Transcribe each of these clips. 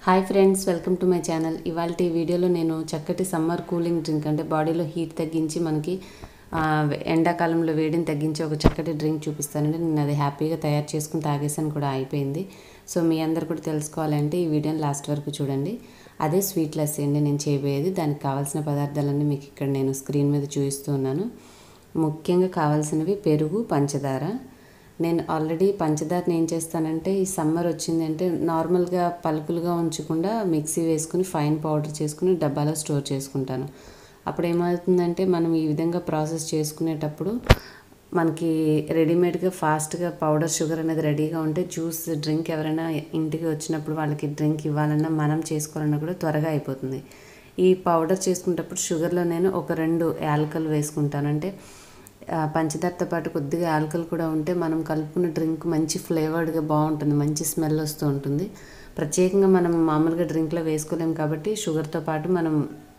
hi friends welcome to my channel ఇవాళ ఈ వీడియోలో నేను చక్కటి సమ్మర్ కూలింగ్ డ్రింక్ అంటే బాడీలో హీట్ తగ్గించి మనకి ఆ, ఎండాకాలంలో వేడిని తగ్గించే ఒక చక్కటి డ్రింక్ చూపిస్తానండి నేను అది హ్యాపీగా తయారు చేసుకుని తాగేసాను కూడా అయిపోయింది సో మీ అందరు కూడా తెలుసుకోవాలంటే ఈ వీడియోని లాస్ట్ వరకు చూడండి అదే స్వీట్ లస్సీ అండి నేను చేయబోయేది దానికి కావాల్సిన పదార్థాలన్నీ మీకు ఇక్కడ నేను స్క్రీన్ మీద చూపిస్తూ ఉన్నాను ముఖ్యంగా కావాల్సినవి పెరుగు పంచదార నేను ఆల్రెడీ పంచదారని ఏం చేస్తానంటే ఈ సమ్మర్ వచ్చిందంటే నార్మల్గా పలుకులుగా ఉంచకుండా మిక్సీ వేసుకుని ఫైన్ పౌడర్ చేసుకుని డబ్బాలో స్టోర్ చేసుకుంటాను అప్పుడు ఏమవుతుందంటే మనం ఈ విధంగా ప్రాసెస్ చేసుకునేటప్పుడు మనకి రెడీమేడ్గా ఫాస్ట్గా పౌడర్ షుగర్ అనేది రెడీగా ఉంటే జ్యూస్ డ్రింక్ ఎవరైనా ఇంటికి వచ్చినప్పుడు వాళ్ళకి డ్రింక్ ఇవ్వాలన్నా మనం చేసుకోవాలన్నా కూడా త్వరగా అయిపోతుంది ఈ పౌడర్ చేసుకునేటప్పుడు షుగర్లో నేను ఒక రెండు యాలకలు వేసుకుంటాను అంటే ఆ, పంచదారతో పాటు కొద్దిగా ఆల్కహాల్ కూడా ఉంటే మనం కలుపుకున్న డ్రింక్ మంచి ఫ్లేవర్డ్గా బాగుంటుంది మంచి స్మెల్ వస్తూ ఉంటుంది ప్రత్యేకంగా మనం మామూలుగా డ్రింక్లో వేసుకోలేం కాబట్టి షుగర్తో పాటు మనం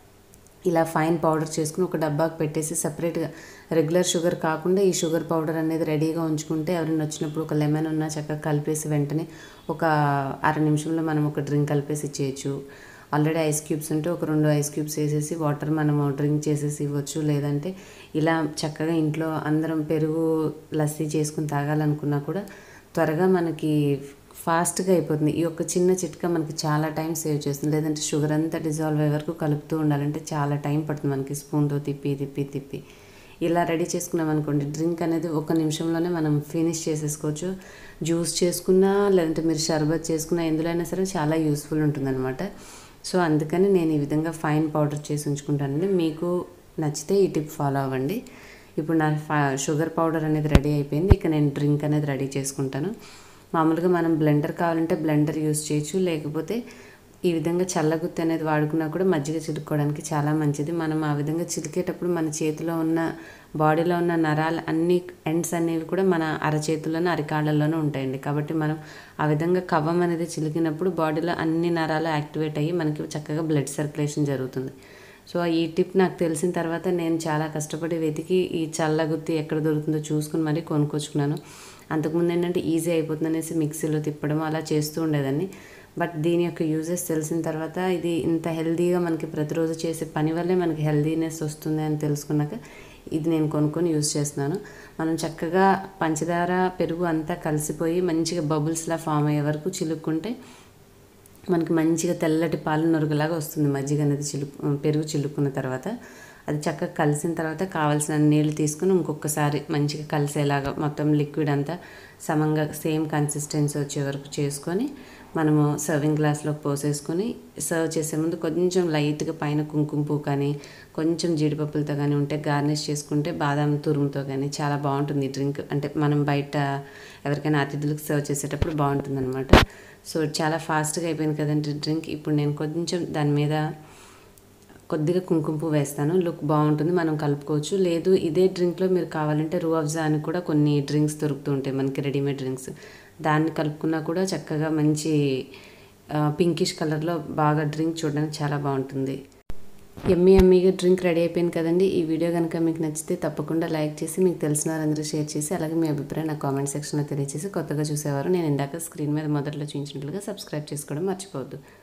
ఇలా ఫైన్ పౌడర్ చేసుకుని ఒక డబ్బాకి పెట్టేసి సపరేట్గా రెగ్యులర్ షుగర్ కాకుండా ఈ షుగర్ పౌడర్ అనేది రెడీగా ఉంచుకుంటే ఎవరైనా వచ్చినప్పుడు ఒక లెమన్ ఉన్నా చక్కగా కలిపేసి వెంటనే ఒక అర నిమిషంలో మనం ఒక డ్రింక్ కలిపేసి ఇచ్చేయచ్చు ఆల్రెడీ ఐస్ క్యూబ్స్ ఉంటే ఒక రెండు ఐస్ క్యూబ్స్ వేసేసి వాటర్ మనము డ్రింక్ చేసేసి ఇవ్వచ్చు లేదంటే ఇలా చక్కగా ఇంట్లో అందరం పెరుగు లస్సీ చేసుకుని తాగాలనుకున్నా కూడా త్వరగా మనకి ఫాస్ట్గా అయిపోతుంది ఈ యొక్క చిన్న చిట్కా మనకి చాలా టైం సేవ్ చేస్తుంది లేదంటే షుగర్ అంతా డిజాల్వ్ అయ్యే వరకు కలుపుతూ ఉండాలంటే చాలా టైం పడుతుంది మనకి స్పూన్తో తిప్పి తిప్పి తిప్పి ఇలా రెడీ చేసుకున్నాం అనుకోండి డ్రింక్ అనేది ఒక నిమిషంలోనే మనం ఫినిష్ చేసేసుకోవచ్చు జ్యూస్ చేసుకున్నా లేదంటే మీరు షర్బత్ చేసుకున్నా ఎందులో అయినా సరే చాలా యూస్ఫుల్ ఉంటుందన్నమాట సో అందుకని నేను ఈ విధంగా ఫైన్ పౌడర్ చేసి ఉంచుకుంటానండి మీకు నచ్చితే ఈ టిప్ ఫాలో అవ్వండి ఇప్పుడు నా ఫా షుగర్ పౌడర్ అనేది రెడీ అయిపోయింది ఇక నేను డ్రింక్ అనేది రెడీ చేసుకుంటాను మామూలుగా మనం బ్లెండర్ కావాలంటే బ్లెండర్ యూస్ చేయొచ్చు లేకపోతే ఈ విధంగా చల్లగుత్తి అనేది వాడుకున్నా కూడా మజ్జిగ చిలుక్కోవడానికి చాలా మంచిది మనం ఆ విధంగా చిలికేటప్పుడు మన చేతిలో ఉన్న బాడీలో ఉన్న నరాలు అన్ని ఎండ్స్ అనేవి కూడా మన అరచేతుల్లోనే అరికాళ్ళల్లోనే ఉంటాయండి కాబట్టి మనం ఆ విధంగా కవ్వం అనేది చిలికినప్పుడు బాడీలో అన్ని నరాలు యాక్టివేట్ అయ్యి మనకి చక్కగా బ్లడ్ సర్క్యులేషన్ జరుగుతుంది సో ఈ టిప్ నాకు తెలిసిన తర్వాత నేను చాలా కష్టపడి వెతికి ఈ చల్లగుత్తి ఎక్కడ దొరుకుతుందో చూసుకుని మరీ కొనుక్కొచ్చుకున్నాను అంతకుముందు ఏంటంటే ఈజీ అయిపోతుంది అనేసి మిక్సీలో తిప్పడం అలా చేస్తూ ఉండేదాన్ని బట్ దీని యొక్క యూజెస్ తెలిసిన తర్వాత ఇది ఇంత హెల్దీగా మనకి ప్రతిరోజు చేసే పని వల్లే మనకి హెల్దీనెస్ వస్తుంది అని తెలుసుకున్నాక ఇది నేను కొనుక్కొని యూజ్ చేస్తున్నాను మనం చక్కగా పంచదార పెరుగు అంతా కలిసిపోయి మంచిగా బబుల్స్లా ఫామ్ అయ్యే వరకు చిలుక్కుంటే మనకి మంచిగా తెల్లటి పాలు నొరుగులాగా వస్తుంది మజ్జిగ అనేది చిలు పెరుగు చిలుక్కున్న తర్వాత అది చక్కగా కలిసిన తర్వాత కావాల్సిన నీళ్ళు తీసుకుని ఇంకొకసారి మంచిగా కలిసేలాగా మొత్తం లిక్విడ్ అంతా సమంగా సేమ్ కన్సిస్టెన్సీ వచ్చే వరకు చేసుకొని మనము సర్వింగ్ గ్లాస్లోకి పోసేసుకొని సర్వ్ చేసే ముందు కొంచెం లైట్గా పైన కుంకుమ పువ్వు కానీ కొంచెం జీడిపప్పులతో కానీ ఉంటే గార్నిష్ చేసుకుంటే బాదాం తురుముతో కానీ చాలా బాగుంటుంది ఈ డ్రింక్ అంటే మనం బయట ఎవరికైనా అతిథులకు సర్వ్ చేసేటప్పుడు బాగుంటుంది అనమాట సో చాలా ఫాస్ట్గా అయిపోయింది కదండి డ్రింక్ ఇప్పుడు నేను కొంచెం దాని మీద కొద్దిగా కుంకుమ పువ్వు వేస్తాను లుక్ బాగుంటుంది మనం కలుపుకోవచ్చు లేదు ఇదే డ్రింక్లో మీరు కావాలంటే రూ అఫ్జా అని కూడా కొన్ని డ్రింక్స్ దొరుకుతూ ఉంటాయి మనకి రెడీమేడ్ డ్రింక్స్ దాన్ని కలుపుకున్నా కూడా చక్కగా మంచి పింకిష్ కలర్లో బాగా డ్రింక్ చూడడానికి చాలా బాగుంటుంది ఎమ్మీ ఎమ్మీగా డ్రింక్ రెడీ అయిపోయింది కదండి ఈ వీడియో కనుక మీకు నచ్చితే తప్పకుండా లైక్ చేసి మీకు తెలిసిన వారందరూ షేర్ చేసి అలాగే మీ అభిప్రాయం నా కామెంట్ సెక్షన్లో తెలియజేసి కొత్తగా చూసేవారు నేను ఇందాక స్క్రీన్ మీద మొదట్లో చూపించినట్లుగా సబ్స్క్రైబ్ చేసుకోవడం మర్చిపోవద్దు